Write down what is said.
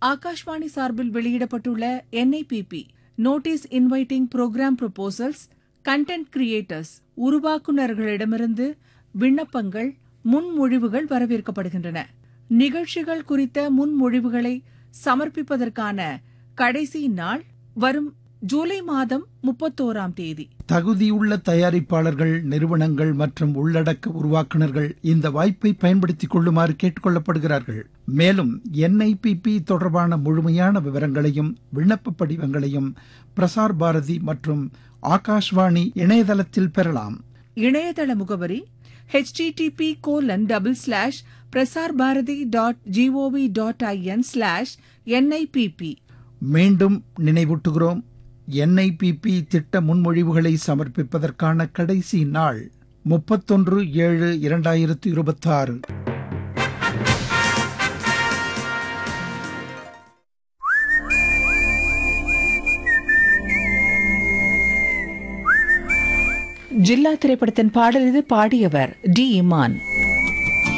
ஆகாஷ்வாணி சார்பில் வெளியிடப்பட்டுள்ள NIPP notice inviting program proposals content creators உருவாக்குநர்களிடமிருந்து விண்ணப்பங்கள் முன்மொழிவுகள் வரவேற்கப்படுகின்றன நிகழ்ச்சிகள் குறித்த முன்மொழிவுகளை சமர்ப்பிப்பதற்கான கடைசி நாள் வரும் ஜூலை மாதம் முப்பத்தோராம் தேதி தகுதியுள்ள தயாரிப்பாளர்கள் நிறுவனங்கள் மற்றும் உள்ளடக்க உருவாக்குனர்கள் இந்த வாய்ப்பை பயன்படுத்திக் கொள்ளுமாறு கேட்டுக்கொள்ளப்படுகிறார்கள் மேலும் என்ஐபிபி தொடர்பான முழுமையான விவரங்களையும் விண்ணப்ப படிவங்களையும் பிரசார் பாரதி மற்றும் ஆகாஷ்வாணி இணையதளத்தில் பெறலாம் இணையதள முகவரி http colon double slash Prasar Bharati dot GOV dot IN slash NIPP மீண்டும் நினைவூட்டுகிறோம் என்ஐபிபி திட்ட முன்மொழிவுகளை சமர்ப்பிப்பதற்கான கடைசி நாள் முப்பத்தொன்று ஏழு இரண்டாயிரத்து இருபத்தாறு ஜில்லா திரைப்படத்தின் பாடல் இது பாடியவர் டி இமான்